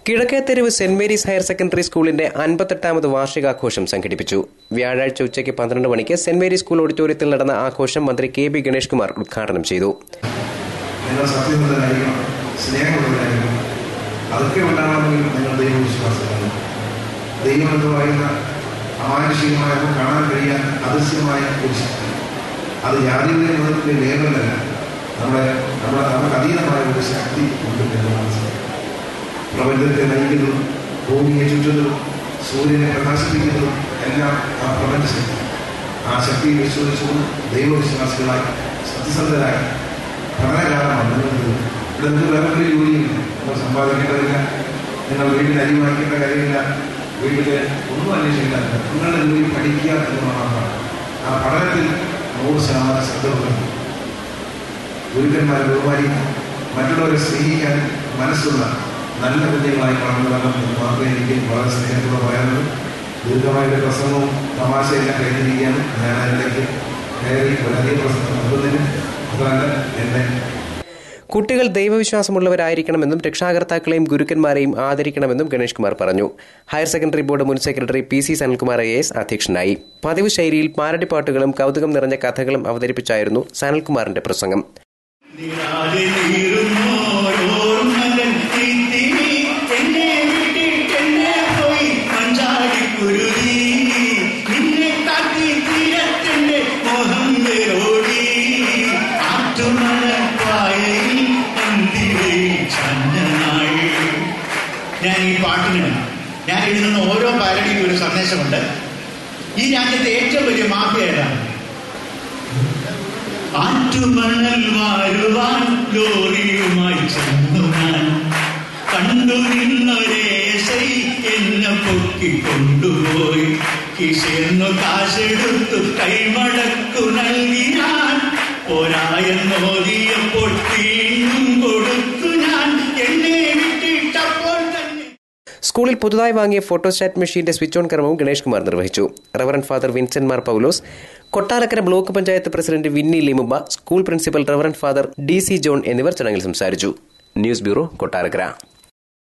കിഴക്കേത്തെരുവ് saint Mary's higher secondary സ്കൂളിന്റെ അൻപത്തെട്ടാമത് വാർഷികാഘോഷം സംഘടിപ്പിച്ചു വ്യാഴാഴ്ച ഉച്ചയ്ക്ക് പന്ത്രണ്ട് മണിക്ക് സെന്റ് മേരീസ് സ്കൂൾ ഓഡിറ്റോറിയത്തിൽ നടന്ന ആഘോഷം മന്ത്രി കെ ബി ഗണേഷ് കുമാർ ഉദ്ഘാടനം ചെയ്തു നിങ്ങൾ സത്യമുള്ളവരായിരിക്കണം സ്നേഹമുള്ളവരായിരിക്കണം അതൊക്കെ ഉണ്ടാവണമെങ്കിൽ നിങ്ങൾ ദൈവവിശ്വാസമാണ് ദൈവം എന്ന് പറയുന്ന അമാനുഷികമായ കാണാൻ കഴിയാൻ അദൃശ്യമായ ഒരു ശക്തി അത് ജാതിയുടെ മതത്തിന്റെ ലേബലല്ല നമ്മുടെ നമ്മുടെ നമുക്ക് അതീതമായ ഒരു ശക്തി ഉണ്ട് എന്ന് മനസ്സിലാക്കി പ്രപഞ്ചത്തെ നയിക്കുന്നതും ഭൂമിയെ ചുറ്റുന്നതും സൂര്യനെ പ്രകാശിപ്പിക്കുന്നതും എല്ലാം ആ പ്രപഞ്ച ശക്തി ആ ശക്തിയെ വിശ്വസിച്ചുകൊണ്ട് ദൈവവിശ്വാസികളായി സത്യസന്ധരായി പഠനകാലമാണ് നിങ്ങൾക്ക് ഇവിടെ നിങ്ങൾക്ക് വേറെ ഒരു ജോലിയില്ല നിങ്ങൾ സമ്പാദിക്കേണ്ടതില്ല നിങ്ങൾ വീട്ടിൽ അരി വാങ്ങിക്കേണ്ട കാര്യമില്ല വീട്ടിൽ ഒന്നും അന്വേഷിക്കേണ്ടതില്ല നിങ്ങളുടെ ജോലി പഠിക്കുക എന്നുള്ളതാണ് ആ പഠനത്തിൽ നൂറ് ശതമാനം ശ്രദ്ധ കൊടുക്കണം ഗുരുക്കന്മാരെ ബഹുമാനിക്കാൻ മറ്റുള്ളവരെ സ്നേഹിക്കാൻ മനസ്സുള്ള നല്ല കുഞ്ഞുങ്ങളായി വളർന്നു വരണം എന്ന് മാത്രമേ എനിക്ക് വളരെ സ്നേഹത്തോടെ പറയാനുള്ളൂ ദീർഘമായ ഒരു പ്രസംഗവും തമാശയെല്ലാം കഴിഞ്ഞിരിക്കുകയാണ് ഞാൻ അതിലേക്ക് കയറി ഒരധികം പ്രസംഗം നൽകുന്നതിന് അതല്ല എന്നെ കുട്ടികൾ ദൈവവിശ്വാസമുള്ളവരായിരിക്കണമെന്നും രക്ഷാകർത്താക്കളെയും ഗുരുക്കന്മാരെയും ആദരിക്കണമെന്നും ഗണേഷ് കുമാർ പറഞ്ഞു ഹയർ സെക്കൻഡറി ബോർഡ് മുൻ secretary P C Sanalkumar I S അധ്യക്ഷനായി പതിവ് ശൈലിയിൽ പാരടിപ്പാട്ടുകളും കൗതുകം നിറഞ്ഞ കഥകളും അവതരിപ്പിച്ചായിരുന്നു സനൽകുമാറിന്റെ പ്രസംഗം നിരാതെ നീറുന്നോരോർമ്മകൾ തീത്തിനി എന്നെ വിട്ടിട്ടെന്നെ പോയി മഞ്ചാടിക്കുരുതി നിന്നെ കാട്ടി തീരത്തിന്റെ മോഹം വേരോടി ആറ്റുമണപ്പായയിൽ അന്തിവേ ചന്ദനായി ഞാൻ ഈ പാട്ടിന് ഞാൻ എഴുതുന്ന ഓരോ പാരടിക്കും ഒരു സന്ദേശമുണ്ട് ഈ രാജ്യത്തെ ഏറ്റവും വലിയ മാഫിയ ഏതാണ് ആറ്റുമണൽ വാരുവാൻ ലോറിയുമായി ചെന്നു ഞാൻ കണ്ടു നിന്നൊരേസൈ എന്നെ പൊക്കി കൊണ്ടുപോയി കിശന്നു കാശെടുത്തു കൈമടക്കു നൽകി ഞാൻ പോരായെന്നോതിയപ്പോൾ വീണ്ടും കൊടുത്തു ഞാൻ എന്നെ വിട്ടിട്ടപ്പോൾ തന്നെ സ്കൂളിൽ പുതുതായി വാങ്ങിയ ഫോട്ടോസ്റ്റാറ്റ് മെഷീന്റെ സ്വിച്ച് ഓൺ കർമ്മവും ഗണേഷ് കുമാർ നിർവഹിച്ചു reverend father Vincent Mar Paulose Kottarakkara block panchayat president Vinni ലിമുബ school principal reverend father D C John എന്നിവർ ചടങ്ങിൽ സംസാരിച്ചു ന്യൂസ് ബ്യൂറോ കൊട്ടാരക്കര